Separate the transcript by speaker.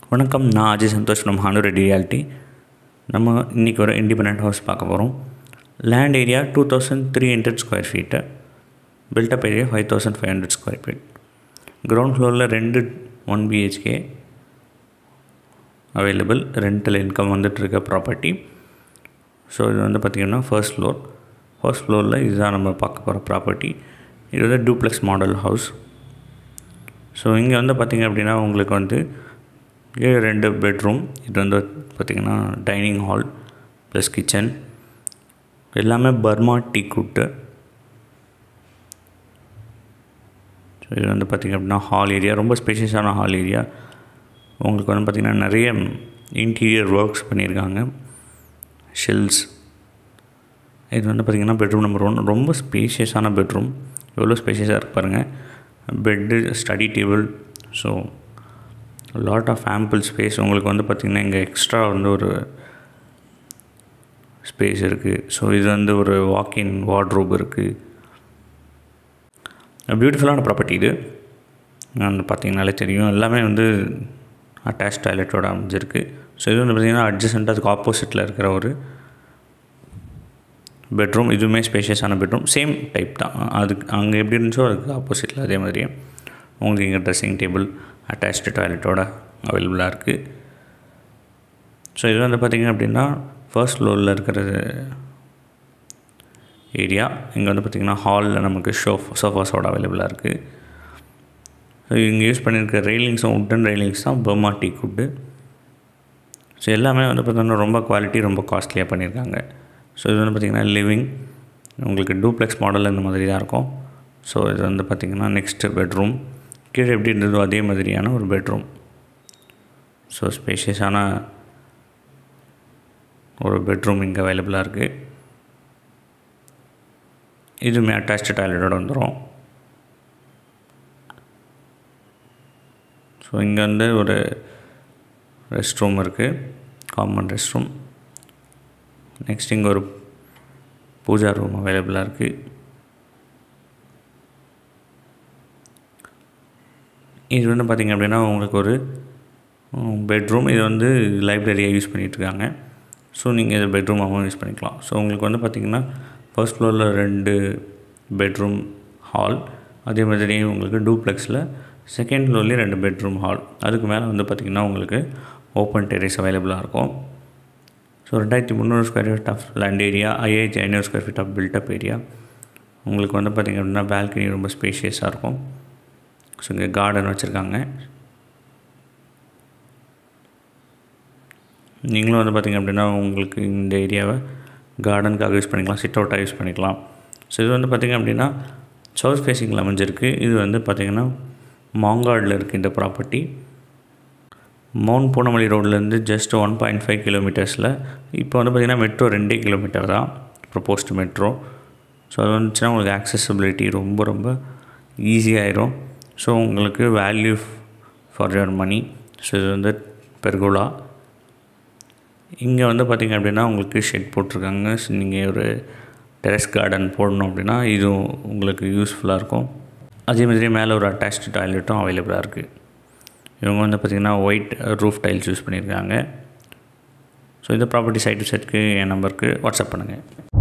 Speaker 1: வணக்கம் நான் அஜய் சந்தோஷ் நம்ம ஹானூரெட்டி ரியாலிட்டி நம்ம இன்றைக்கி ஒரு இண்டிபெண்ட் ஹவுஸ் பார்க்க போகிறோம் land area two thousand three hundred square feet built up area five thousand five hundred square feet ground ஃப்ளோரில் ரெண்டு one BHK available rental income வந்துட்டுருக்க ப்ராப்பர்ட்டி ஸோ இது வந்து பார்த்திங்கன்னா ஃபர்ஸ்ட் ஃப்ளோர் ஃபர்ஸ்ட் ஃப்ளோரில் இதுதான் நம்ம பார்க்க போகிற ப்ராப்பர்ட்டி இது வந்து டூப்ளெக்ஸ் மாடல் ஹவுஸ் ஸோ இங்கே வந்து பார்த்திங்க அப்படின்னா உங்களுக்கு வந்து கீழே ரெண்டு பெட்ரூம் இது வந்து பார்த்திங்கன்னா டைனிங் ஹால் ப்ளஸ் கிச்சன் எல்லாமே பர்மா டீ கூட்டு ஸோ இது வந்து பார்த்திங்க அப்படின்னா ஹால் ஏரியா ரொம்ப ஸ்பேஷியஸான ஹால் ஏரியா உங்களுக்கு வந்து பார்த்திங்கன்னா நிறைய இன்டீரியர் ஒர்க்ஸ் பண்ணியிருக்காங்க ஷெல்ஸ் இது வந்து பார்த்திங்கன்னா பெட்ரூம் நம்பர் ஒன் ரொம்ப ஸ்பேஷியஸான பெட்ரூம் எவ்வளோ ஸ்பேஷியஸாக இருக்கு பாருங்கள் bed study table so lot of ample space உங்களுக்கு வந்து பார்த்திங்கன்னா இங்கே எக்ஸ்ட்ரா வந்து ஒரு ஸ்பேஸ் இருக்குது ஸோ இது வந்து ஒரு வாக்கின் வார்ட்ரோப் இருக்குது பியூட்டிஃபுல்லான ப்ராப்பர்ட்டி இது வந்து பார்த்திங்கனாலே தெரியும் எல்லாமே வந்து அட்டாச் டாய்லெட்டோட அமைஞ்சிருக்கு ஸோ இது வந்து பார்த்திங்கன்னா அட்ஜஸ்டண்ட்டாக அதுக்கு ஆப்போசிட்டில் இருக்கிற ஒரு பெட்ரூம் இதுவுமே ஸ்பேஷியஸான பெட்ரூம் சேம் டைப் தான் அதுக்கு அங்கே எப்படி இருந்துச்சோ அதுக்கு ஆப்போசிட்டில் அதே மாதிரியே உங்களுக்கு இங்கே ட்ரெஸ்ஸிங் டேபிள் அட்டாச்டு டாய்லெட்டோட அவைலபிளாக இருக்குது ஸோ இது வந்து பார்த்திங்க அப்படின்னா ஃபர்ஸ்ட் ஃப்ளோரில் இருக்கிற ஏரியா இங்கே வந்து பார்த்திங்கன்னா ஹாலில் நமக்கு ஷோஃப் சோஃபாஸோட அவைலபிளாக இருக்குது ஸோ இங்கே யூஸ் பண்ணியிருக்க ரெயிலிங்ஸும் உட்டன் ரெயிலிங்ஸ் தான் பர்மா டீ குட்டு ஸோ எல்லாமே வந்து பார்த்திங்கன்னா ரொம்ப குவாலிட்டி ரொம்ப காஸ்ட்லியாக பண்ணியிருக்காங்க ஸோ இது வந்து பார்த்திங்கன்னா லிவிங் உங்களுக்கு டூப்ளெக்ஸ் மாடல் இந்த மாதிரி தான் இருக்கும் ஸோ இது வந்து பார்த்திங்கன்னா நெக்ஸ்ட்டு பெட்ரூம் கீழே எப்படி இருந்ததோ அதே மாதிரியான ஒரு பெட்ரூம் ஸோ ஸ்பேஷியஸான ஒரு பெட்ரூம் இங்கே அவைலபிளாக இருக்குது இதுவுமே அட்டாச்சு டாய்லெட்டோட வந்துடும் ஸோ இங்கே வந்து ஒரு ரெஸ்ட் ரூம் இருக்குது காமன் ரெஸ்ட் ரூம் நெக்ஸ்ட் இங்கே ஒரு பூஜா ரூம் அவைலபிளாக இருக்குது இது வந்து பார்த்திங்க அப்படின்னா உங்களுக்கு ஒரு பெட்ரூம் இது வந்து லைப்ரரியாக யூஸ் பண்ணிகிட்ருக்காங்க ஸோ நீங்கள் இதை பெட்ரூமாகவும் யூஸ் பண்ணிக்கலாம் ஸோ உங்களுக்கு வந்து பார்த்திங்கன்னா ஃபர்ஸ்ட் ஃப்ளோரில் ரெண்டு பெட்ரூம் ஹால் அதே மாதிரி உங்களுக்கு டூப்ளெக்ஸில் செகண்ட் ஃப்ளோர்லேயும் ரெண்டு பெட்ரூம் ஹால் அதுக்கு மேலே வந்து பார்த்திங்கன்னா உங்களுக்கு ஓப்பன் டெரேஸ் அவைலபிளாக இருக்கும் ஸோ ரெண்டாயிரத்தி முந்நூறு square feet of land area ஐயாயிரத்தி ஐநூறு square feet of built up area உங்களுக்கு வந்து பார்த்திங்க அப்படின்னா பால்கனி ரொம்ப ஸ்பேஷியஸாக இருக்கும் ஸோ இங்கே கார்டன் வச்சுருக்காங்க நீங்களும் வந்து பார்த்திங்க அப்படின்னா உங்களுக்கு இந்த ஏரியாவை கார்டனுக்காக யூஸ் பண்ணிக்கலாம் சிட் அவுட்டாக யூஸ் பண்ணிக்கலாம் ஸோ இது வந்து பார்த்திங்க அப்படின்னா சவுத் ஃபேஸிங்கில் அமைஞ்சிருக்கு இது வந்து பார்த்திங்கன்னா மாங்காடில் இருக்குது இந்த ப்ராப்பர்ட்டி மவுண்ட் பூனமல்லி ரோட்லேருந்து ஜஸ்ட் ஒன் பாயிண்ட் ஃபைவ் கிலோமீட்டர்ஸில் இப்போ வந்து பார்த்திங்கன்னா மெட்ரோ ரெண்டே கிலோமீட்டர் தான் ப்ரொப்போஸ்டு மெட்ரோ ஸோ அது வந்துச்சுன்னா உங்களுக்கு ஆக்சசபிலிட்டி ரொம்ப ரொம்ப ஈஸியாகிடும் ஸோ உங்களுக்கு value for your money so இது வந்து பெர்குலா இங்கே வந்து பார்த்திங்க அப்படின்னா உங்களுக்கு ஷெட் போட்டிருக்காங்க ஸோ நீங்கள் ஒரு டெரஸ் கார்டன் போடணும் அப்படின்னா இதுவும் உங்களுக்கு யூஸ்ஃபுல்லாக இருக்கும் அதே மாதிரி மேலே ஒரு அட்டாச்டு டாய்லெட்டும் அவைலபிளாக இருக்குது இவங்க வந்து பார்த்திங்கன்னா ஒயிட் ரூஃப் டைல்ஸ் யூஸ் பண்ணியிருக்காங்க ஸோ இந்த ப்ராப்பர்ட்டி சைட் டு சைட்க்கு என் நம்பருக்கு வாட்ஸ்அப் பண்ணுங்கள்